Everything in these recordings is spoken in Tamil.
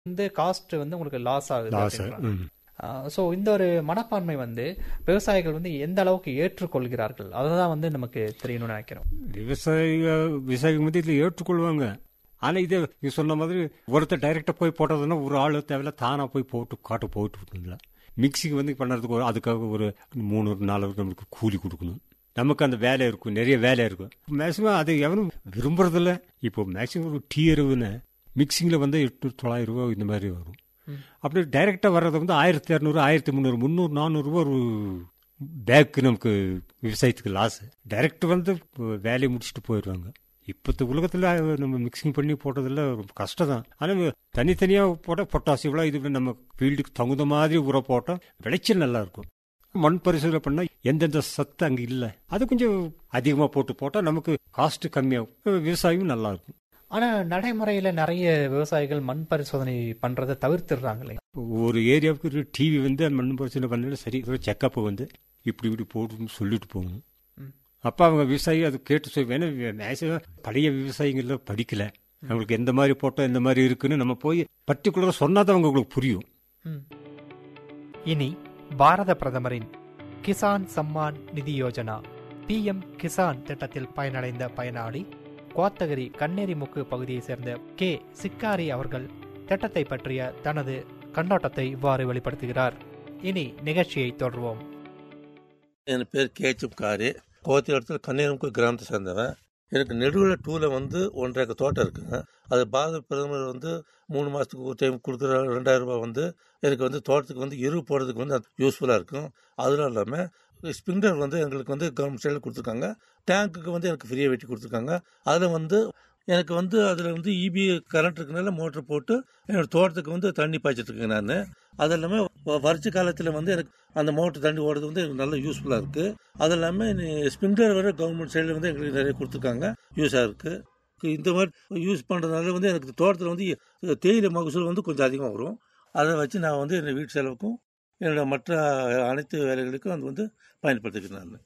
இந்த காஸ்ட் வந்து உங்களுக்கு லாஸ் ஆகுது லாஸ் அப்படின்றாங்க. ஸோ இந்த ஒரு மனப்பான்மை வந்து விவசாயிகள் வந்து எந்த அளவுக்கு ஏற்றுக்கொள்கிறார்கள் அதுதான் வந்து நமக்கு தெரியணும்னு நினைக்கிறோம் விவசாயிக விவசாயிகள் வந்து இதில் ஏற்றுக்கொள்வாங்க ஆனால் இதே நீ சொன்ன மாதிரி ஒருத்தர் டைரெக்டாக போய் போட்டதுன்னா ஒரு ஆள் தேவையில்ல தானாக போய் போட்டு காட்டு போயிட்டு இருக்குங்களா மிக்சிங் வந்து பண்ணுறதுக்கு ஒரு- அதுக்காக ஒரு மூணு நாலு நம்மளுக்கு கூலி கொடுக்கணும் நமக்கு அந்த வேலை இருக்கும் நிறைய வேலை இருக்கும் மேக்ஸிமம் அது எவனும் விரும்புறதில்ல இப்போ மேக்ஸிமம் ஒரு டீ எருவுன்னு மிக்சிங்கில் வந்து எட்டு தொள்ளாயிரம் ரூபா இந்த மாதிரி வரும் அப்படி டைரெக்டாக வர்றது வந்து ஆயிரத்தி இரநூறு ஆயிரத்தி முந்நூறு முந்நூறு நானூறுரூவா ஒரு பேக்கு நமக்கு விவசாயத்துக்கு லாஸ் டைரக்ட் வந்து வேலையை முடிச்சுட்டு போயிடுவாங்க இப்போத்த உலகத்தில் நம்ம மிக்சிங் பண்ணி போட்டதில் ரொம்ப கஷ்டம் தான் ஆனால் தனித்தனியாக போட்டால் பொட்டாசி இவ்வளோ இது நம்ம ஃபீல்டுக்கு தகுந்த மாதிரி உரம் போட்டால் விளைச்சல் நல்லா இருக்கும் மண் பரிசோதனை பண்ணால் எந்தெந்த சத்து அங்கே இல்லை அது கொஞ்சம் அதிகமாக போட்டு போட்டால் நமக்கு காஸ்ட் கம்மியாகும் விவசாயம் நல்லா இருக்கும் ஆனா நடைமுறையில நிறைய விவசாயிகள் மண் பரிசோதனை பண்றதை தவிர்த்துடுறாங்க இல்லையா ஒரு ஏரியாவுக்கு ஒரு டிவி வந்து மண் பரிசோதனை பண்ணல சரி ஒரு செக்கப் வந்து இப்படி இப்படி போட்டுன்னு சொல்லிட்டு போகணும் ம். அப்போ அவங்க விவசாயி அது கேட்டு சொல்லி ஏன்னா மேக்ஸிமம் பழைய விவசாயிகள படிக்கல அவங்களுக்கு எந்த மாதிரி போட்டோம் எந்த மாதிரி இருக்குன்னு நம்ம போய் பர்டிகுலராக சொன்னா தான் அவங்களுக்கு புரியும் ம். இனி பாரத பிரதமரின் கிசான் சம்மான் நிதி யோஜனா பிஎம் கிசான் திட்டத்தில் பயனடைந்த பயனாளி கோத்தகிரி கண்ணேரிமுக்கு பகுதியைச் சேர்ந்த கே சிக்காரி அவர்கள் திட்டத்தை பற்றிய தனது கண்ணோட்டத்தை இவ்வாறு வெளிப்படுத்துகிறார் இனி நிகழ்ச்சியை தொடர்வோம் என் பேர் கேச்சுப் காரி கோத்தி இடத்துல கன்னியாகுமரி கிராமத்தை சேர்ந்தவன் எனக்கு நெடுவில் டூவில் வந்து ஒன்றரை ஏக்கர் தோட்டம் இருக்குங்க அது பாரத பிரதமர் வந்து மூணு மாதத்துக்கு ஒரு டைம் கொடுக்குற ரெண்டாயிரம் ரூபாய் வந்து எனக்கு வந்து தோட்டத்துக்கு வந்து எரு போடுறதுக்கு வந்து யூஸ்ஃபுல்லாக இருக்கும் அதுவும் இல்லாமல் ஸ்பிரிண்டர் வந்து எங்களுக்கு வந்து கவர்மெண்ட் சைடில் கொடுத்துருக்காங்க டேங்க்குக்கு வந்து எனக்கு ஃப்ரீயாக வெட்டி கொடுத்துருக்காங்க அதில் வந்து எனக்கு வந்து அதில் வந்து இபி கரண்ட் இருக்கனால மோட்டர் போட்டு என்னோட தோட்டத்துக்கு வந்து தண்ணி பாய்ச்சிட்டு இருக்கேன் நான் அது இல்லாமல் வறட்சி காலத்தில் வந்து எனக்கு அந்த மோட்டர் தண்ணி ஓடுறது வந்து எனக்கு நல்ல யூஸ்ஃபுல்லாக இருக்குது அது இல்லாமல் ஸ்பிரிண்டர் வர கவர்மெண்ட் சைடில் வந்து எங்களுக்கு நிறைய கொடுத்துருக்காங்க யூஸாக இருக்குது இந்த மாதிரி யூஸ் பண்ணுறதுனால வந்து எனக்கு தோட்டத்தில் வந்து தேயிலை மகசூல் வந்து கொஞ்சம் அதிகமாக வரும் அதை வச்சு நான் வந்து என்னோட வீட்டு செலவுக்கும் என்னோட மற்ற அனைத்து வேலைகளுக்கும் அது வந்து பயன்படுத்திக்கிறேன் நான்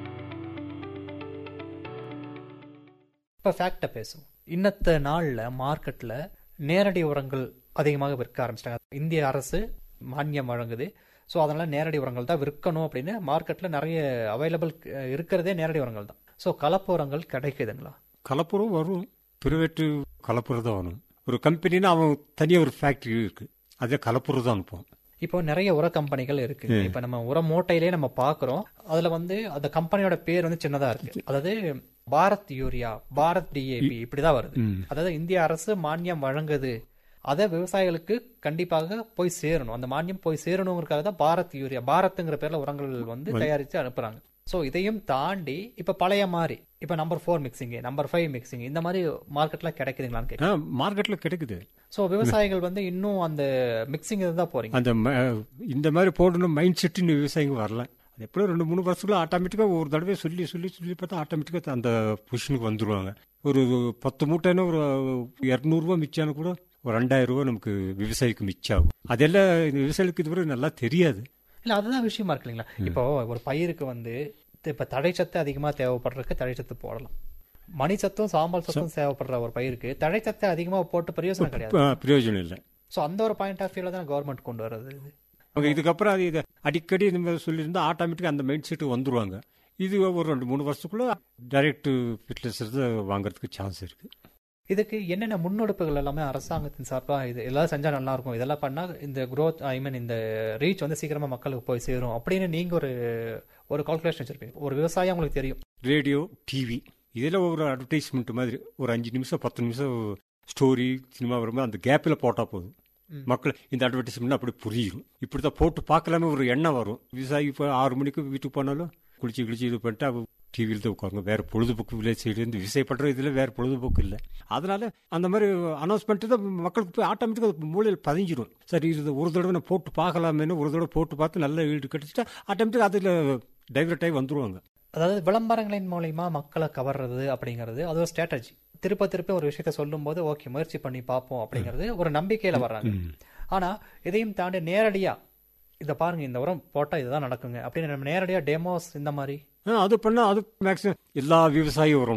இப்போ ஃபேக்டை பேசுவோம் இன்னத்த நாளில் மார்க்கெட்டில் நேரடி உரங்கள் அதிகமாக விற்க ஆரம்பிச்சிட்டாங்க இந்திய அரசு மானியம் வழங்குது ஸோ அதனால் நேரடி உரங்கள் தான் விற்கணும் அப்படின்னு மார்க்கெட்டில் நிறைய அவைலபிள் இருக்கிறதே நேரடி உரங்கள் தான் ஸோ கலப்பு உரங்கள் கிடைக்குதுங்களா கலப்புரம் வரும் பிரைவேட்டு கலப்புரம் தான் வரும் ஒரு கம்பெனினா அவன் தனியாக ஒரு ஃபேக்ட்ரி இருக்கு அதே கலப்புரம் தான் அனுப்புவான் இப்போ நிறைய உர கம்பெனிகள் இருக்கு இப்போ நம்ம உர மூட்டையிலே நம்ம பார்க்குறோம் அதுல வந்து அந்த கம்பெனியோட பேர் வந்து சின்னதா இருக்கு அதாவது பாரத் யூரியா பாரத் டிஏபி இப்படிதான் வருது ம். அதாவது இந்திய அரசு மானியம் வழங்குது அதை விவசாயிகளுக்கு கண்டிப்பாக போய் சேரணும் அந்த மானியம் போய் சேரணுங்கிறதுக்காக தான் பாரத் யூரியா பாரத்ங்கிற பேர்ல உரங்கள் வந்து தயாரிச்சு அனுப்புறாங்க சோ இதையும் தாண்டி இப்ப பழைய மாதிரி இப்ப number four mixing number five mixing இந்த மாதிரி மார்க்கெட்ல கிடைக்குதுங்களான்னு கேட்க ஆ மார்க்கெட்டில் கிடைக்குது சோ விவசாயிகள் வந்து இன்னும் அந்த மிக்சிங் தான் போறீங்க அந்த ம- இந்த மாதிரி போடணும் மைண்ட் செட்டு விவசாயிங்க வரல அது எப்படியும் ரெண்டு மூணு வருஷத்துல ஆட்டோமேட்டிக்காக ஒரு தடவை சொல்லி சொல்லி சொல்லி பார்த்தா ஆட்டோமேட்டிக்காக அந்த பொசிஷனுக்கு வந்துருவாங்க ஒரு பத்து மூட்டைன்னா ஒரு இரநூறுவா மிச்சான கூட ஒரு ரெண்டாயிரம் ரூபா நமக்கு விவசாயிக்கு மிச்சாகும் அதெல்லாம் இந்த விவசாயிக்கு இதுவரை நல்லா தெரியாது இல்ல அதுதான் விஷயமா இருக்கு இல்லைங்களா இப்போ ஒரு பயிருக்கு வந்து இப்ப தழைச்சத்து அதிகமா தேவைப்படுறதுக்கு தழைச்சத்து போடலாம் மணிச்சத்தும் சாம்பல் சத்தும் தேவைப்படுற ஒரு பயிருக்கு தழைச்சத்தை அதிகமா போட்டு பிரயோஜனம் கிடையாது ஆ, பிரயோஜனம் இல்லை சோ அந்த ஒரு பாயிண்ட் ஆஃப் வியூல தான் கவர்மெண்ட் கொண்டு வர்றது இது அவங்க இதுக்கப்புறம் அது இதை அடிக்கடி இந்த மாதிரி சொல்லியிருந்தா ஆட்டோமேட்டிக்காக அந்த மைண்ட் செட்டு வந்துருவாங்க இது ஒரு ரெண்டு மூணு வருஷத்துக்குள்ள டைரக்ட் ஃபிட்னஸ் வாங்குறதுக்கு சான்ஸ் இருக்கு இதுக்கு என்னென்ன முன்னெடுப்புகள் எல்லாமே அரசாங்கத்தின் சார்பா இது எல்லாம் செஞ்சா நல்லா இருக்கும் இதெல்லாம் பண்ணா இந்த growth ஐ மீன் இந்த ரீச் வந்து சீக்கிரமா மக்களுக்கு போய் சேரும் அப்படின்னு நீங்க ஒரு ஒரு கால்குலேஷன் வச்சிருப்பீங்க ஒரு விவசாயம் உங்களுக்கு தெரியும் ரேடியோ டிவி இதில் ஒரு அட்வர்டைஸ்மெண்ட் மாதிரி ஒரு அஞ்சு நிமிஷம் பத்து நிமிஷம் ஸ்டோரி சினிமா வரும்போது அந்த கேப்பில் போட்டால் போதும் ம். மக்கள் இந்த அட்வர்டைஸ்மெண்ட் அப்படி புரியும் இப்படி தான் போட்டு பார்க்கலாமே ஒரு எண்ணம் வரும் விவசாயி இப்போ ஆறு மணிக்கு வீட்டுக்கு போனாலும் குளிச்சு குளிச்சு இது பண்ணிட்டு அவ டிவியில் தான் உட்காருங்க வேற பொழுதுபோக்கு வில்லேஜ் சைடுலேருந்து விவசாயப்படுற இதில் வேற பொழுதுபோக்கு இல்லை அதனால அந்த மாதிரி அனௌன்ஸ்மெண்ட் தான் மக்களுக்கு போய் ஆட்டோமேட்டிக்காக மூலையில் பதிஞ்சிடும் சரி இது ஒரு தடவை நான் போட்டு பார்க்கலாமேன்னு ஒரு தடவை போட்டு பார்த்து நல்ல ஈடு கிடைச்சிட்டா ஆட்டோமேட்டிக்காக அதில் டைவர்ட் ஆகி வந்துருவாங்க அதாவது விளம்பரங்களின் மூலியமா மக்களை கவர்றது அப்படிங்கிறது அது ஒரு ஸ்ட்ராட்டஜி திருப்ப திருப்ப ஒரு விஷயத்த சொல்லும்போது ஓகே முயற்சி பண்ணி பார்ப்போம் அப்படிங்கிறது ஒரு நம்பிக்கையில வர்றாங்க ஆனா இதையும் தாண்டி நேரடியா இத பாருங்க இந்த உரம் போட்டா இதுதான் நடக்குங்க அப்படின்னு நம்ம நேரடியா டெமோஸ் இந்த மாதிரி ஆ, அது பண்ணால் அது மேக்ஸிமம் எல்லா விவசாயி வரும்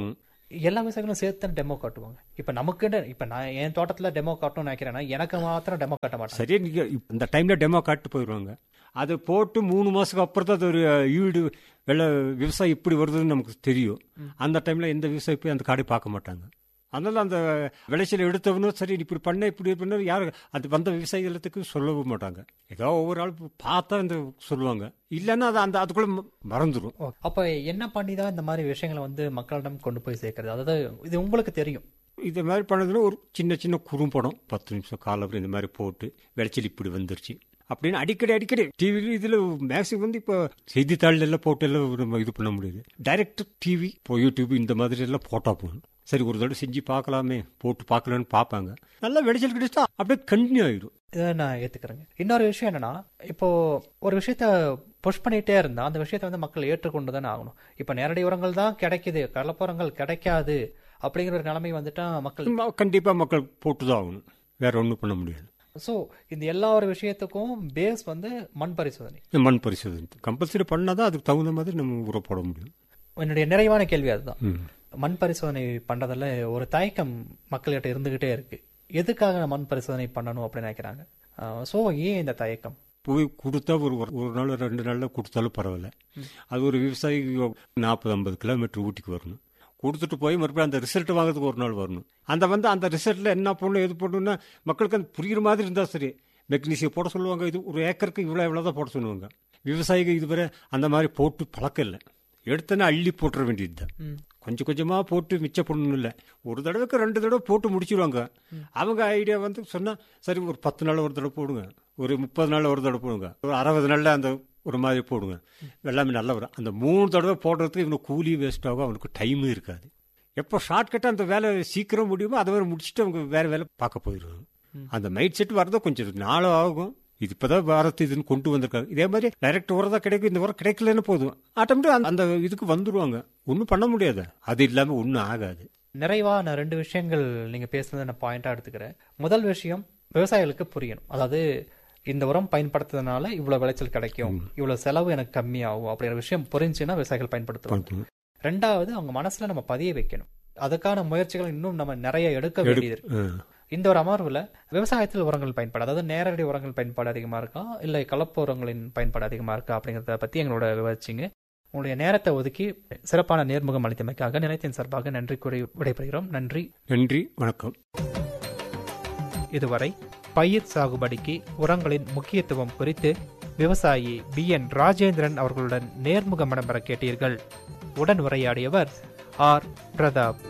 எல்லா விவசாயிகளும் சேர்த்து தான் டெமோ காட்டுவாங்க இப்போ நமக்குன்னு இப்போ நான் என் தோட்டத்தில் டெமோ காட்டணும்னு நினைக்கிறேன்னா எனக்கு மாத்திரம் டெமோ காட்ட மாட்டாங்க சரியா நீங்க இப்ப இந்த டைம்ல டெமோ காட்டு போயிடுவாங்க அதை போட்டு மூணு மாசத்துக்கு அப்புறம் தான் அது ஒரு ஈடு வெள்ள விவசாயம் இப்படி வருதுன்னு நமக்கு தெரியும் அந்த டைம்ல எந்த விவசாயி போய் அந்த காடை பார்க்க மாட்டாங்க அதனால அந்த விளைச்சல் எடுத்தவனும் சரி இப்படி பண்ண இப்படி பண்ண யாரு அது வந்த விவசாயிகளுக்கு சொல்லவும் மாட்டாங்க ஏதோ ஒவ்வொரு ஆள் பார்த்தா இந்த சொல்லுவாங்க இல்லைன்னா அது அந்த அதுக்குள்ள ம- மறந்துடும் ஓ, அப்ப என்ன பண்ணி தான் இந்த மாதிரி விஷயங்களை வந்து மக்களிடம் கொண்டு போய் சேர்க்கறது அதாவது இது உங்களுக்கு தெரியும் இது மாதிரி பண்ணதுல ஒரு சின்ன சின்ன குறும்படம் பத்து நிமிஷம் காலம் இந்த மாதிரி போட்டு விளைச்சல் இப்படி வந்துருச்சு அப்படின்னு அடிக்கடி அடிக்கடி டிவியில் இதில் மேக்ஸிமம் வந்து இப்போ செய்தித்தாள் எல்லாம் போட்டு எல்லாம் நம்ம இது பண்ண முடியுது டைரக்ட் டிவி இப்போ யூடியூப் இந்த மாதிரி எல்லாம் போட்டா போகணும் சரி ஒரு தடவை செஞ்சு பார்க்கலாமே போட்டு பார்க்கலான்னு பார்ப்பாங்க நல்லா விளைச்சல் கிடைச்சா அப்படியே கண்டினியூ ஆகிடும் இதை நான் ஏத்துக்கிறேங்க இன்னொரு விஷயம் என்னன்னா இப்போ ஒரு விஷயத்த புஷ் பண்ணிட்டே இருந்தா அந்த விஷயத்த வந்து மக்கள் ஏற்றுக்கொண்டு தானே ஆகணும் இப்போ நேரடி உரங்கள் தான் கிடைக்குது கடலப்புறங்கள் கிடைக்காது அப்படிங்கிற ஒரு நிலைமை வந்துட்டா மக்கள் கண்டிப்பாக மக்கள் போட்டு தான் ஆகணும் வேற ஒன்றும் பண்ண முடியாது ஸோ இந்த எல்லா ஒரு விஷயத்துக்கும் பேஸ் வந்து மண் பரிசோதனை மண் பரிசோதனை கம்பல்சரி பண்ணாதான் அதுக்கு தகுந்த மாதிரி நம்ம உரம் போட முடியும் என்னுடைய நிறைவான கேள்வி அதுதான் ம். மண் பரிசோதனை பண்றதுல ஒரு தயக்கம் மக்கள்கிட்ட இருந்துகிட்டே இருக்கு எதுக்காக மண் பரிசோதனை பண்ணணும் அப்படின்னு நினைக்கிறாங்க ஸோ ஏன் இந்த தயக்கம் போய் கொடுத்தா ஒரு ஒரு- ஒரு நாள் ரெண்டு நாளில் கொடுத்தாலும் பரவாயில்ல அது ஒரு விவசாயி நாற்பது ஐம்பது கிலோமீட்டர் ஊட்டிக்கு வரணும் கொடுத்துட்டு போய் மறுபடியும் அந்த ரிசல்ட் வாங்குறதுக்கு ஒரு நாள் வரணும் அந்த வந்து அந்த ரிசல்ட்டில் என்ன பண்ணணும் எது பண்ணணும்னா மக்களுக்கு அது புரியுற மாதிரி இருந்தால் சரி மெக்னீசியம் போட சொல்லுவாங்க இது ஒரு ஏக்கருக்கு இவ்வளோ இவ்வளோ தான் போட சொல்லுவாங்க விவசாயிகள் இதுவரை அந்த மாதிரி போட்டு பழக்கம் இல்லை எடுத்தோன்னே அள்ளி போட்டுற வேண்டியது தான் கொஞ்சம் கொஞ்சமாக போட்டு மிச்சம் பண்ணணும் இல்லை ஒரு தடவைக்கு ரெண்டு தடவை போட்டு முடிச்சிருவாங்க அவங்க ஐடியா வந்து சொன்னால் சரி ஒரு பத்து நாள் ஒரு தடவை போடுங்க ஒரு முப்பது நாள் ஒரு தடவை போடுங்க ஒரு அறுபது நாளில் அந்த ஒரு மாதிரி போடுங்க எல்லாமே நல்லா வரும் அந்த மூணு தடவை போடுறதுக்கு இவனுக்கு கூலி வேஸ்ட் ஆகும் அவனுக்கு டைமும் இருக்காது எப்போ ஷார்ட்கட்டாக அந்த வேலை சீக்கிரம் முடியுமோ அதை வேறு முடிச்சுட்டு அவங்க வேறு வேலை பார்க்க போயிடுவாங்க அந்த மைண்ட் செட் வரதான் கொஞ்சம் நாளும் ஆகும் இது இப்போதான் வாரத்து இதுன்னு கொண்டு வந்திருக்காங்க இதே மாதிரி டைரக்ட் உரம் தான் கிடைக்கும் இந்த உரம் கிடைக்கலன்னு போதும் ஆட்டோமேட்டிக் அந்த இதுக்கு வந்துருவாங்க ஒன்றும் பண்ண முடியாது அது இல்லாமல் ஒன்றும் ஆகாது நிறைவா நான் ரெண்டு விஷயங்கள் நீங்க பேசுனதை நான் பாயிண்டா எடுத்துக்கிறேன் முதல் விஷயம் விவசாயிகளுக்கு புரியணும் அதாவது இந்த உரம் பயன்படுத்துறதுனால இவ்வளவு விளைச்சல் கிடைக்கும் இவ்வளவு செலவு எனக்கு கம்மியாகும் அப்படிங்கிற விஷயம் புரிஞ்சுன்னா விவசாயிகள் பயன்படுத்துவாங்க ரெண்டாவது அவங்க மனசுல நம்ம பதிய வைக்கணும் அதுக்கான முயற்சிகள் இன்னும் நம்ம நிறைய எடுக்க வேண்டியது இருக்கு ஆ. இந்த ஒரு அமர்வுல விவசாயத்தில் உரங்கள் பயன்பாடு அதாவது நேரடி உரங்கள் பயன்பாடு அதிகமா இருக்கா இல்லை கலப்பு உரங்களின் பயன்பாடு அதிகமா இருக்கா அப்படிங்கறத பத்தி எங்களோட விவரிச்சிங்க உங்களுடைய நேரத்தை ஒதுக்கி சிறப்பான நேர்முகம் அளித்தமைக்காக நிலையத்தின் சார்பாக நன்றி கூறி விடைபெறுகிறோம் நன்றி நன்றி வணக்கம் இதுவரை பயிர் சாகுபடிக்கு உரங்களின் முக்கியத்துவம் குறித்து விவசாயி பி என் ராஜேந்திரன் அவர்களுடன் நேர்முகம் இடம்பெற கேட்டீர்கள் உடன் உரையாடியவர் ஆர் பிரதாப்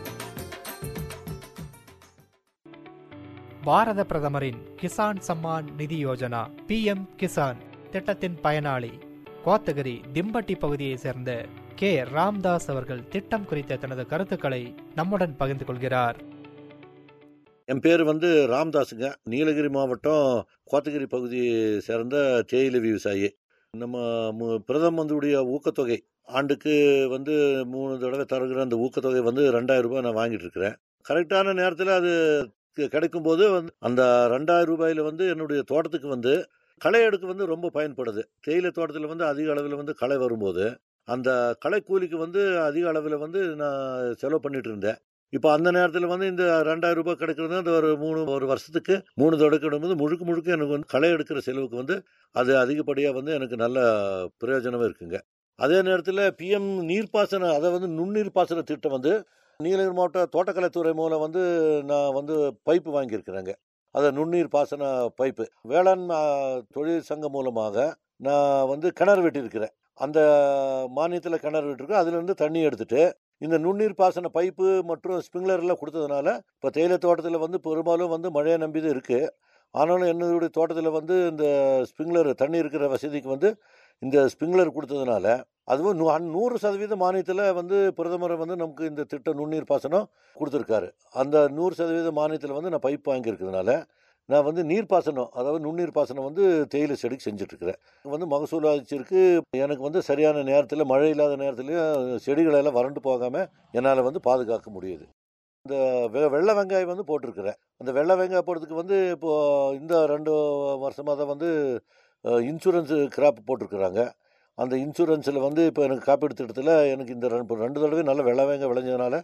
பாரத பிரதமரின் கிசான் சம்மான் நிதி யோஜனா பி எம் கிசான் திட்டத்தின் பயனாளி கோத்தகிரி திம்பட்டி பகுதியைச் சேர்ந்த கே ராம்தாஸ் அவர்கள் திட்டம் குறித்த தனது கருத்துக்களை நம்முடன் பகிர்ந்து கொள்கிறார் என் பேர் வந்து ராம்தாஸுங்க நீலகிரி மாவட்டம் கோத்தகிரி பகுதியை சேர்ந்த தேயிலை விவசாயி நம்ம மு- பிரதம மந்திரியுடைய ஊக்கத்தொகை ஆண்டுக்கு வந்து மூணு தடவை தருகிற அந்த ஊக்கத்தொகை வந்து ரெண்டாயிரம் ரூபாய் நான் வாங்கிட்டு இருக்கிறேன் கரெக்டான நேரத்தில் அது கி- கிடைக்கும்போது வந்து அந்த ரெண்டாயிரம் ரூபாயில வந்து என்னுடைய தோட்டத்துக்கு வந்து களை எடுக்க வந்து ரொம்ப பயன்படுது தேயிலை தோட்டத்தில் வந்து அதிக அளவில் வந்து களை வரும்போது அந்த களை கூலிக்கு வந்து அதிக அளவில் வந்து நான் செலவு பண்ணிட்டு இருந்தேன் இப்போ அந்த நேரத்தில் வந்து இந்த ரெண்டாயிரம் ரூபாய் கிடைக்கிறது அந்த ஒரு மூணு ஒரு வருஷத்துக்கு மூணு தடவை கிடைக்கும்போது முழுக்க முழுக்க எனக்கு வந்து களை எடுக்கிற செலவுக்கு வந்து அது அதிகப்படியாக வந்து எனக்கு நல்ல பிரயோஜனமாக இருக்குங்க அதே நேரத்தில் பிஎம் நீர்ப்பாசன அதை வந்து நுண்ணீர் பாசன திட்டம் வந்து நீலகிரி மாவட்ட தோட்டக்கலைத்துறை மூலம் வந்து நான் வந்து பைப்பு வாங்கியிருக்கிறேங்க அதை நுண்ணீர் பாசன பைப்பு வேளாண் ஆ, தொழில் சங்கம் மூலமாக நான் வந்து கிணறு வெட்டியிருக்கிறேன் அந்த மானியத்தில் கிணறு வெட்டிருக்கேன் அதுலேருந்து தண்ணி எடுத்துட்டு இந்த நுண்ணீர் பாசன பைப்பு மற்றும் ஸ்ப்ரிங்க்லர்லாம் கொடுத்ததுனால இப்போ தேயிலை தோட்டத்தில் வந்து பெரும்பாலும் வந்து மழையை நம்பி தான் இருக்குது ஆனாலும் என்னுடைய தோட்டத்தில் வந்து இந்த ஸ்ப்ரிங்க்லர் தண்ணி இருக்கிற வசதிக்கு வந்து இந்த ஸ்ப்ரிங்க்லர் கொடுத்ததுனால அதுவும் நூ அன் நூறு சதவீத மானியத்தில் வந்து பிரதமர் வந்து நமக்கு இந்த திட்டம் நுண்ணீர் பாசனம் கொடுத்துருக்காரு அந்த நூறு சதவீத மானியத்தில் வந்து நான் பைப் வாங்கியிருக்கிறதுனால நான் வந்து நீர்ப்பாசனம் அதாவது நுண்ணீர் பாசனம் வந்து தேயிலை செடிக்கு செஞ்சுட்ருக்கிறேன் வந்து மகசூல் ஆட்சியிருக்கு எனக்கு வந்து சரியான நேரத்தில் மழை இல்லாத நேரத்துலையும் செடிகளை எல்லாம் வறண்டு போகாமல் என்னால் வந்து பாதுகாக்க முடியுது இந்த வெ வெள்ளை வெங்காயம் வந்து போட்டிருக்கிறேன் அந்த வெள்ளை வெங்காயம் போடுறதுக்கு வந்து இப்போது இந்த ரெண்டு வருஷமாக தான் வந்து இன்சூரன்ஸு கிராப் போட்டிருக்கிறாங்க அந்த இன்சூரன்ஸில் வந்து இப்போ எனக்கு காப்பீடு திட்டத்தில் எனக்கு இந்த ரெண்டு ரெண்டு தடவை நல்ல வெள்ளை வெங்காயம் விளைஞ்சதுனால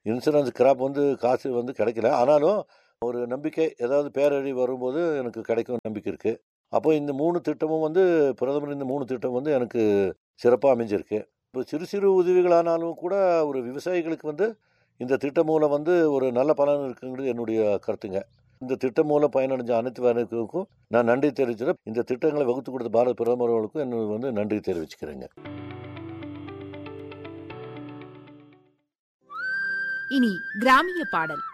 இன்சூரன்ஸ் கிராப் வந்து காசு வந்து கிடைக்கல ஆனாலும் ஒரு நம்பிக்கை ஏதாவது பேரழி வரும்போது எனக்கு கிடைக்கும் நம்பிக்கை இருக்குது அப்போ இந்த மூணு திட்டமும் வந்து பிரதமர் இந்த மூணு திட்டம் வந்து எனக்கு சிறப்பாக அமைஞ்சிருக்கு இப்போ சிறு சிறு உதவிகளானாலும் கூட ஒரு விவசாயிகளுக்கு வந்து இந்த திட்டம் மூலம் வந்து ஒரு நல்ல பலன் இருக்குங்கிறது என்னுடைய கருத்துங்க இந்த திட்டம் மூலம் பயனடைஞ்ச அனைத்து வேலைகளுக்கும் நான் நன்றி தெரிவிச்சுக்கிறேன் இந்த திட்டங்களை வகுத்து கொடுத்த பாரத பிரதமர் அவர்களுக்கும் என்ன வந்து நன்றி தெரிவிச்சுக்கிறேங்க இனி கிராமிய பாடல்